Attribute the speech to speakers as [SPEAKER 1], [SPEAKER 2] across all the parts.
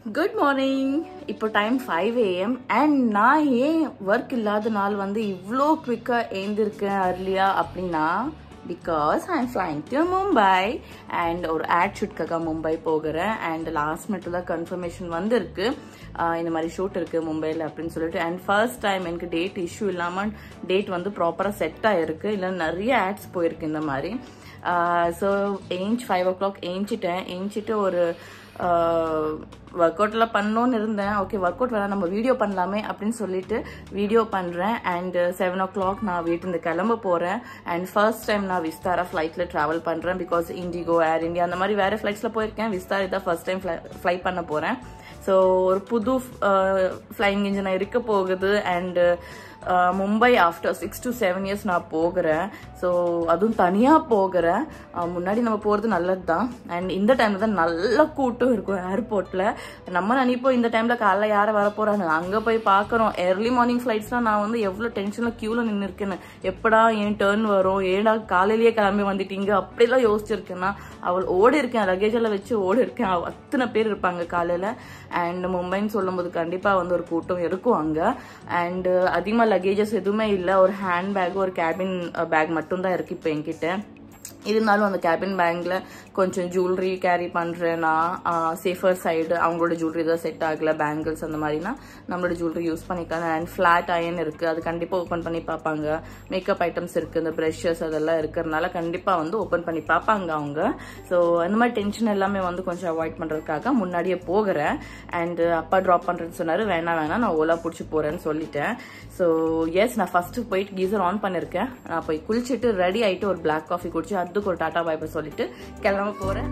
[SPEAKER 1] Good morning இப்போ time five AM and நான் ஏன் ஒர்க் இல்லாத நாள் வந்து இவ்வளோ குவிக்காக எழுந்திருக்கேன் அர்லியா அப்படின்னா because I am flying to Mumbai and ஒரு ஆட் ஷூட்காக மும்பை போகிறேன் அண்ட் லாஸ்ட் மினிட்ல தான் கன்ஃபர்மேஷன் வந்திருக்கு ஆஹ் இந்த மாதிரி ஷூட் இருக்குது மும்பையில் அப்படின்னு சொல்லிட்டு அண்ட் ஃபர்ஸ்ட் டைம் எனக்கு டேட் இஷ்யூ இல்லாமல் டேட் வந்து ப்ராப்பராக செட் ஆகிருக்கு இல்லை நிறைய ஆட்ஸ் போயிருக்கு இந்த மாதிரி ஸோ ஏஞ்ச் ஃபைவ் ஓ கிளாக் ஏஞ்சிட்டேன் ஏஞ்சிட்டு ஒரு ஒர்க் அவுட்லாம் பண்ணணும்னு இருந்தேன் ஓகே ஒர்க் அவுட் வேணாம் நம்ம வீடியோ பண்ணலாமே அப்படின்னு சொல்லிட்டு வீடியோ பண்ணுறேன் அண்ட் செவன் ஓ கிளாக் நான் வீட்டிலேருந்து கிளம்ப போகிறேன் அண்ட் ஃபர்ஸ்ட் டைம் நான் விஸ்தாரா ஃப்ளைட்டில் ட்ராவல் பண்ணுறேன் பிகாஸ் இண்டிகோ ஏர் இந்தியா அந்த மாதிரி வேறு ஃப்ளைட்ஸில் போயிருக்கேன் விஸ்தார் இதான் ஃபர்ஸ்ட் டைம் ஃப்ளை ஃப்ளை பண்ண போகிறேன் ஸோ ஒரு புது ஃப்ளைங் இன்ஜின் இருக்க போகுது and Mumbai after six to seven years நான் போகிறேன் ஸோ அதுவும் தனியாக போகிறேன் அஹ் முன்னாடி நம்ம போகிறது நல்லது தான் அண்ட் இந்த டைமில் தான் நல்ல கூட்டம் இருக்கும் ஏர்போர்ட்டில் நம்ம நினைப்போம் இந்த டைமில் காலைல யாரை வர போகிறாங்க அங்கே போய் பார்க்குறோம் ஏர்லி மார்னிங் ஃப்ளைட்ஸ்லாம் நான் வந்து எவ்வளோ டென்ஷனில் க்யூவில் நின்று இருக்கேன்னு எப்படா என் டேர்ன் வரும் ஏடா காலையிலேயே கிளம்பி வந்துட்டீங்க அப்படிலாம் யோசிச்சிருக்கேன் நான் அவள் ஓடி இருக்கேன் லக்கேஜ் எல்லாம் வச்சு ஓடி இருக்கேன் அவ- அத்தனை பேர் இருப்பாங்க காலையில் அண்ட் மும்பைன்னு சொல்லும்போது கண்டிப்பாக வந்து ஒரு கூட்டம் இருக்கும் அங்கே அண்ட் அதிகமாக லக்கேஜஸ் எதுவுமே இல்லை ஒரு ஹேண்ட் பேக் ஒரு கேபின் பேக் மட்டும்தான் இருக்கு இப்போ என்கிட்ட இருந்தாலும் அந்த கேபின் பேக்ல கொஞ்சம் ஜுவல்லரி கேரி பண்ணுறேன்னா சேஃபர் சைடு அவங்களோட ஜுவல்லரி தான் செட் ஆகல பேங்கிள்ஸ் அந்த மாதிரினா நம்மளோட ஜுவல்லரி யூஸ் பண்ணிக்கலாம் அண்ட் ஃப்ளாட் அயன் இருக்கு அது கண்டிப்பாக ஓப்பன் பண்ணி பார்ப்பாங்க மேக்கப் ஐட்டம்ஸ் இருக்கு இந்த ப்ரஷஸ் அதெல்லாம் இருக்கிறதுனால கண்டிப்பாக வந்து ஓப்பன் பண்ணி பார்ப்பாங்க அவங்க ஸோ அந்த மாதிரி டென்ஷன் எல்லாமே வந்து கொஞ்சம் அவாய்ட் பண்ணுறதுக்காக முன்னாடியே போகிறேன் அண்ட் அப்பா ட்ராப் பண்ணுறேன்னு சொன்னாரு வேணாம் வேணாம் நான் ஓலா பிடிச்சி போகிறேன்னு சொல்லிட்டேன் ஸோ எஸ் நான் ஃபர்ஸ்ட் போயிட்டு கீசர் ஆன் பண்ணியிருக்கேன் நான் போய் குளிச்சுட்டு ரெடி ஆயிட்டு ஒரு பிளாக் காஃபி குடிச்சு அதுக்கு ஒரு டாடா பாய் சொல்லிட்டு கிளம்ப போகிறேன்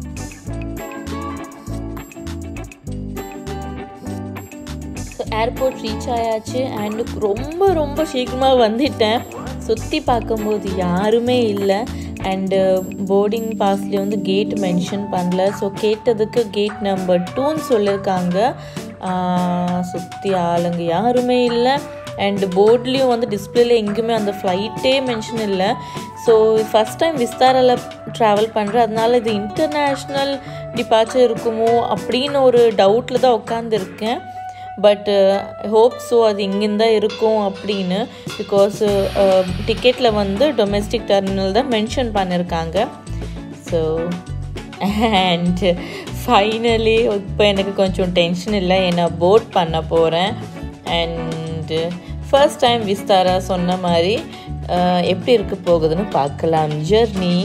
[SPEAKER 2] ஏர்போர்ட் ரீச் ஆயாச்சு அண்ட் ரொம்ப ரொம்ப சீக்கிரமாக வந்துட்டேன் சுற்றி பார்க்கும்போது யாருமே இல்லை அண்டு போர்டிங் பாஸ்லேயே வந்து கேட் மென்ஷன் பண்ணல ஸோ கேட்டதுக்கு கேட் நம்பர் டூன்னு சொல்லியிருக்காங்க சுற்றி ஆளுங்க யாருமே இல்லை அண்ட் போர்ட்லேயும் வந்து டிஸ்பிளேல எங்கேயுமே அந்த ஃப்ளைட்டே மென்ஷன் இல்லை ஸோ ஃபஸ்ட் டைம் விஸ்தாராவில் ட்ராவல் பண்ணுறேன் அதனால இது இன்டர்நேஷ்னல் டிபார்ச்சர் இருக்குமோ அப்படின்னு ஒரு டவுட்டில் தான் உட்காந்துருக்கேன் பட் ஹோப் ஸோ அது இங்கேருந்து தான் இருக்கும் அப்படின்னு பிகாஸ் டிக்கெட்டில் வந்து டொமெஸ்டிக் டெர்மினல் தான் மென்ஷன் பண்ணியிருக்காங்க ஸோ அண்ட் ஃபைனலி இப்போ எனக்கு கொஞ்சம் டென்ஷன் இல்லை ஏன்னா போட் பண்ண போகிறேன் அண்ட் ஃபர்ஸ்ட் டைம் விஸ்தாரா சொன்ன மாதிரி அஹ், எப்படி இருக்க போகுதுன்னு பார்க்கலாம் ஜெர்னி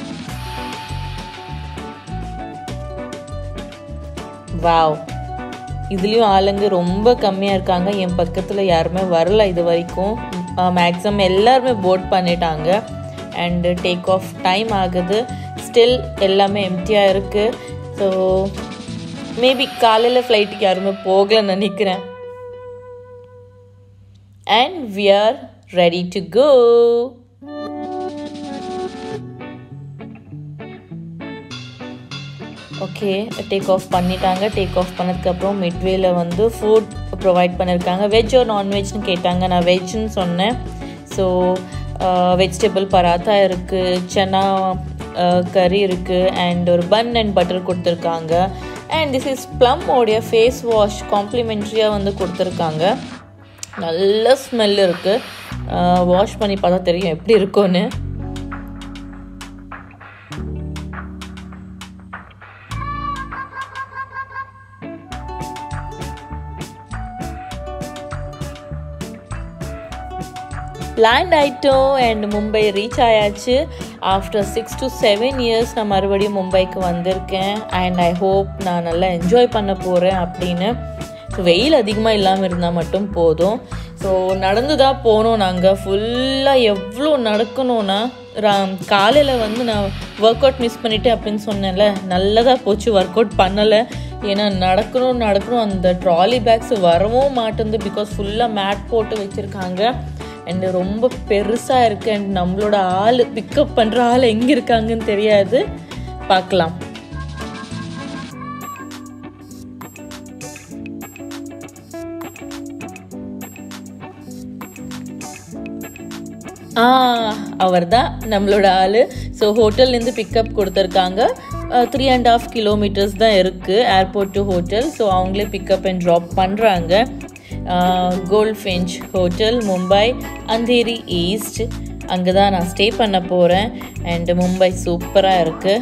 [SPEAKER 2] வாவ் இதுலேயும் ஆளுங்க ரொம்ப கம்மியாக இருக்காங்க என் பக்கத்தில் யாருமே வரல இது வரைக்கும் மேக்ஸிமம் எல்லாருமே போட் பண்ணிட்டாங்க அண்டு டேக் ஆஃப் டைம் ஆகுது ஸ்டில் எல்லாமே எம்டியாக இருக்குது ஸோ மேபி காலையில் ஃப்ளைட்டுக்கு யாருமே போகலன்னு நினைக்கிறேன் and we are ready to go okay take off பண்ணிட்டாங்க டேக் ஆஃப் பண்ணதுக்கப்புறம் மிட்வேல வந்து ஃபுட் ப்ரொவைட் பண்ணியிருக்காங்க வெஜ் ஒரு நான்வெஜ்னு கேட்டாங்க நான் வெஜ்னு சொன்னேன் ஸோ வெஜிடபிள் பராத்தா இருக்குது சன்னா கறி இருக்குது அண்ட் ஒரு பன் அண்ட் பட்டர் கொடுத்துருக்காங்க அண்ட் திஸ் இஸ் ப்ளம் உடைய ஃபேஸ் வாஷ் காம்ப்ளிமெண்ட்ரியாக வந்து கொடுத்துருக்காங்க நல்ல ஸ்மெல் இருக்குது வாஷ் பண்ணி பார்த்தா தெரியும் எப்படி இருக்கும்னு லேண்ட் ஆயிட்டோம் அண்ட் மும்பை ரீச் ஆயாச்சு after six to seven years நான் மறுபடியும் மும்பைக்கு வந்திருக்கேன் அண்ட் ஐ ஹோப் நான் நல்லா என்ஜாய் பண்ண போகிறேன் அப்படின்னு ஸோ வெயில் அதிகமாக இல்லாமல் இருந்தால் மட்டும் போதும் ஸோ நடந்து தான் போனோம் நாங்கள் ஃபுல்லாக எவ்வளோ நடக்கணும்னா காலையில் வந்து நான் ஒர்க் அவுட் மிஸ் பண்ணிட்டேன் அப்படின்னு சொன்னேன்ல நல்லதாக போச்சு ஒர்க் அவுட் பண்ணலை ஏன்னா நடக்கணும் நடக்கணும் அந்த ட்ராலி பேக்ஸ் வரவும் மாட்டேங்குது பிகாஸ் ஃபுல்லாக மேட் போட்டு வச்சுருக்காங்க அண்ட் ரொம்ப பெருசாக இருக்குது அண்ட் நம்மளோட ஆள் பிக்கப் பண்ணுற ஆள் எங்கே இருக்காங்கன்னு தெரியாது பார்க்கலாம் ஆ அவர் தான் நம்மளோட ஆள் ஸோ ஹோட்டல்லேருந்து பிக்கப் கொடுத்துருக்காங்க த்ரீ அண்ட் ஆஃப் கிலோமீட்டர்ஸ் தான் இருக்குது ஏர்போர்ட் டு ஹோட்டல் ஸோ அவங்களே பிக்கப் அண்ட் ட்ராப் பண்ணுறாங்க Gold Finch hotel Mumbai Andheri East அங்கே தான் நான் ஸ்டே பண்ண போகிறேன் அண்ட் மும்பை சூப்பராக இருக்குது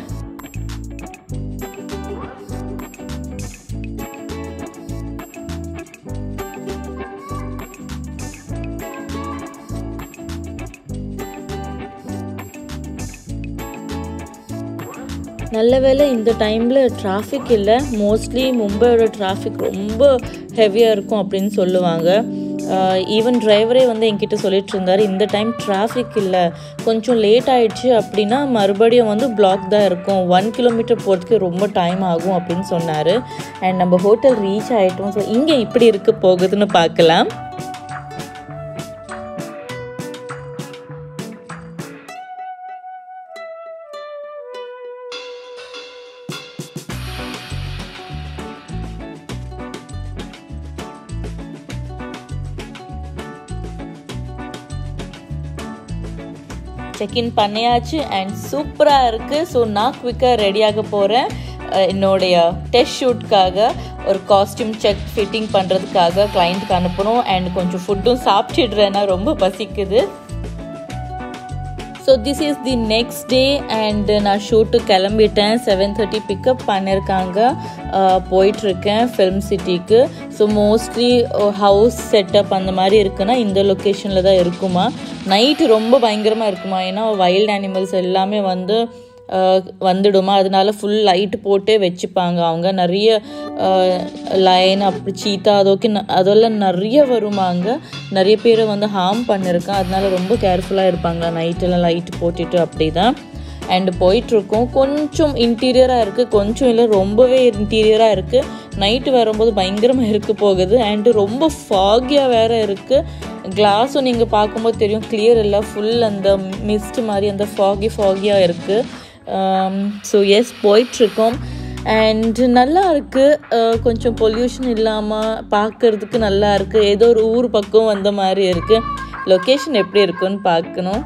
[SPEAKER 2] நல்ல வேளை இந்த டைமில் டிராஃபிக் இல்லை மோஸ்ட்லி மும்பையோட டிராஃபிக் ரொம்ப ஹெவியாக இருக்கும் அப்படின்னு சொல்லுவாங்க ஈவன் டிரைவரே வந்து என்கிட்ட சொல்லிட்டு இருந்தார் இந்த டைம் டிராஃபிக் இல்லை கொஞ்சம் லேட் ஆயிடுச்சு அப்படின்னா மறுபடியும் வந்து பிளாக் தான் இருக்கும் ஒன் கிலோமீட்டர் போகிறதுக்கு ரொம்ப டைம் ஆகும் அப்படின்னு சொன்னார் அண்ட் நம்ம ஹோட்டல் ரீச் ஆகிட்டோம் ஸோ இங்கே இப்படி இருக்க போகுதுன்னு பார்க்கலாம் செக்இன் பண்ணியாச்சு அண்ட் சூப்பராக இருக்குது ஸோ நான் குவிக்காக ரெடியாக போகிறேன் என்னுடைய டெஸ்ட் ஷூட்காக ஒரு காஸ்டியூம் செக் ஃபிட்டிங் பண்ணுறதுக்காக கிளைண்ட்டுக்கு அனுப்பணும் அண்ட் கொஞ்சம் ஃபுட்டும் சாப்பிட்டுடுறேன்னா ரொம்ப பசிக்குது so this is the next day and நான் ஷூட்டு கிளம்பிட்டேன் செவன் தேர்ட்டி பிக்கப் பண்ணியிருக்காங்க போயிட்டுருக்கேன் ஃபிலிம் சிட்டிக்கு ஸோ மோஸ்ட்லி ஹவுஸ் செட்டப் அந்த மாதிரி இருக்குன்னா இந்த லொக்கேஷனில் தான் இருக்குமா நைட்டு ரொம்ப பயங்கரமாக இருக்குமா ஏன்னா வைல்ட் அனிமல்ஸ் எல்லாமே வந்து வந்துடுமா அதனால ஃபுல் லைட் போட்டே வச்சுப்பாங்க அவங்க நிறைய லைன் அப்படி சீத்தா அதோக்கி அதெல்லாம் நிறைய வருமாங்க நிறைய பேரை வந்து ஹார்ம் பண்ணியிருக்கேன் அதனால ரொம்ப கேர்ஃபுல்லாக இருப்பாங்க நைட்டெல்லாம் லைட் போட்டுட்டு அப்படி தான் அண்டு போயிட்டுருக்கோம் கொஞ்சம் இன்டீரியராக இருக்குது கொஞ்சம் இல்லை ரொம்பவே இன்டீரியராக இருக்குது நைட்டு வரும்போது பயங்கரமாக இருக்க போகுது அண்டு ரொம்ப ஃபாகியாக வேறு இருக்குது கிளாஸும் நீங்கள் பார்க்கும்போது தெரியும் கிளியர் இல்லை ஃபுல் அந்த மிஸ்ட் மாதிரி அந்த ஃபாகி ஃபாகியாக இருக்குது ஸோ எஸ் போயிட்டுருக்கோம் அண்ட் நல்லா இருக்குது கொஞ்சம் பொல்யூஷன் இல்லாமல் பார்க்குறதுக்கு நல்லா இருக்குது ஏதோ ஒரு ஊர் பக்கம் வந்த மாதிரி இருக்குது லொக்கேஷன் எப்படி இருக்குன்னு பார்க்கணும்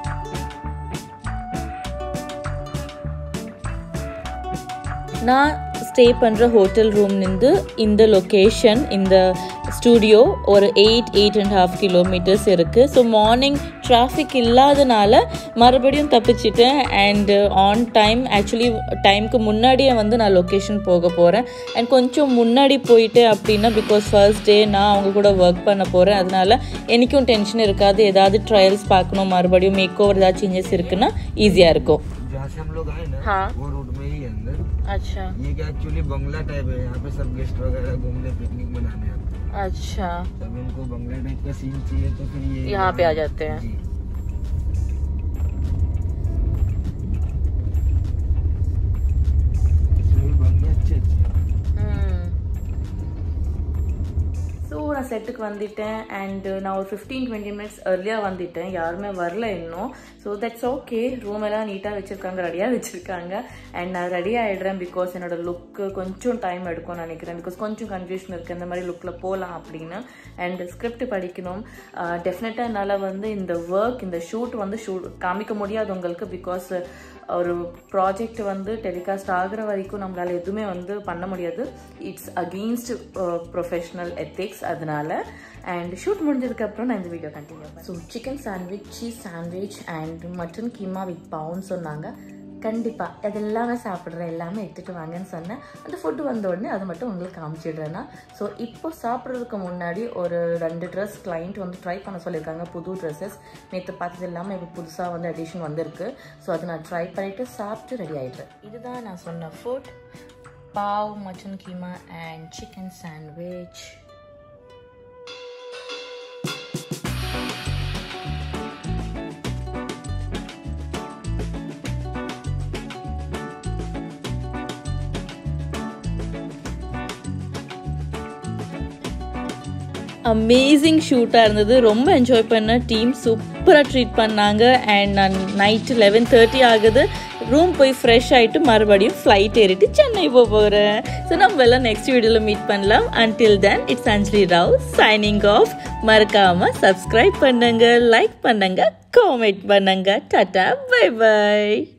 [SPEAKER 2] நான் ஸ்டே பண்ணுற ஹோட்டல் ரூம்லேருந்து இந்த லொக்கேஷன் இந்த ஸ்டூடியோ ஒரு eight eight and half kilometres இருக்குது ஸோ மார்னிங் டிராஃபிக் இல்லாதனால மறுபடியும் தப்பிச்சிட்டேன் அண்டு ஆன் டைம் ஆக்சுவலி டைமுக்கு முன்னாடியே வந்து நான் லொக்கேஷன் போக போகிறேன் அண்ட் கொஞ்சம் முன்னாடி போயிட்டேன் அப்படின்னா பிகாஸ் ஃபர்ஸ்ட் டே நான் அவங்க கூட ஒர்க் பண்ண போகிறேன் அதனால எனக்கும் டென்ஷன் இருக்காது ஏதாவது ட்ரையல்ஸ் பார்க்கணும் மறுபடியும் மேக் ஓவர் ஏதாவது சேஞ்சஸ் இருக்குன்னா ஈஸியாக இருக்கும்
[SPEAKER 3] जहाँ से हम लोग आए ना
[SPEAKER 2] हाँ।
[SPEAKER 3] वो रूट में ही है अंदर
[SPEAKER 2] अच्छा
[SPEAKER 3] ये क्या एक्चुअली बंगला टाइप है यहाँ पे सब गेस्ट वगैरह घूमने पिकनिक मनाने आते हैं
[SPEAKER 2] अच्छा
[SPEAKER 3] जब इनको बंगला टाइप का सीन चाहिए तो फिर ये
[SPEAKER 2] यहाँ पे आ जाते हैं।
[SPEAKER 3] जी इसमें भी बंगले अच्छे अच्छे हैं
[SPEAKER 1] ஸோ நான் செட்டுக்கு வந்துட்டேன் அண்ட் நான் ஒரு ஃபிஃப்டீன் டுவெண்ட்டி மினிட்ஸ் ஏர்லியாக வந்துட்டேன் யாருமே வரல இன்னும் ஸோ தட்ஸ் ஓகே ரூம் எல்லாம் நீட்டாக வச்சுருக்காங்க ரெடியாக வச்சுருக்காங்க அண்ட் நான் ரெடி ஆகிடுறேன் பிகாஸ் என்னோட லுக்கு கொஞ்சம் டைம் எடுக்கும்னு நினைக்கிறேன் பிகாஸ் கொஞ்சம் கன்ஃபியூஷன் இருக்குது இந்த மாதிரி லுக்கில் போகலாம் அப்படின்னு அண்ட் ஸ்கிரிப்ட் படிக்கணும் டெஃபினட்டாக என்னால் வந்து இந்த ஒர்க் இந்த ஷூட் வந்து ஷூட் காமிக்க முடியாது உங்களுக்கு பிகாஸ் ஒரு ப்ராஜெக்ட் வந்து டெலிகாஸ்ட் ஆகிற வரைக்கும் நம்மளால் எதுவுமே வந்து பண்ண முடியாது இட்ஸ் அகெயின்ஸ்ட் ப்ரொஃபஷனல் எத்திக்ஸ் அதனால அண்ட் ஷூட் முடிஞ்சதுக்கப்புறம் நான் இந்த வீடியோ கண்டினியூ பண்ணேன் so chicken sandwich cheese sandwich and mutton keema with pav சொன்னாங்க கண்டிப்பாக அது எல்லாமே சாப்பிட்றேன் எல்லாமே எடுத்துகிட்டு வாங்கன்னு சொன்னேன் அந்த ஃபுட்டு வந்த உடனே அது மட்டும் உங்களுக்கு காமிச்சிடுறேன்னா ஸோ இப்போ சாப்பிட்றதுக்கு முன்னாடி ஒரு ரெண்டு ட்ரெஸ் கிளைண்ட் வந்து ட்ரை பண்ண சொல்லியிருக்காங்க புது ட்ரெஸ்ஸஸ் நேற்று பார்த்தது இல்லாமல் இப்போ புதுசாக வந்து அடிஷன் வந்திருக்கு ஸோ அதை நான் ட்ரை பண்ணிவிட்டு சாப்பிட்டு ரெடி ஆகிடுறேன் இதுதான் நான் சொன்ன food pav mutton keema and chicken sandwich amazing ஷூட்டாக இருந்தது ரொம்ப என்ஜாய் பண்ண டீம் சூப்பராக ட்ரீட் பண்ணாங்க அண்ட் நான் நைட்டு லெவன் தேர்ட்டி ஆகுது ரூம் போய் ஃப்ரெஷ் ஆகிட்டு மறுபடியும் ஃப்ளைட் ஏறிட்டு சென்னை போக போகிறேன் ஸோ நம்ம எல்லாம் நெக்ஸ்ட் வீடியோவில் மீட் பண்ணலாம் until then it's Anjali Rao signing off மறக்காமல் சப்ஸ்கிரைப் பண்ணுங்க லைக் பண்ணுங்க காமெண்ட் பண்ணுங்க டாட்டா பை பை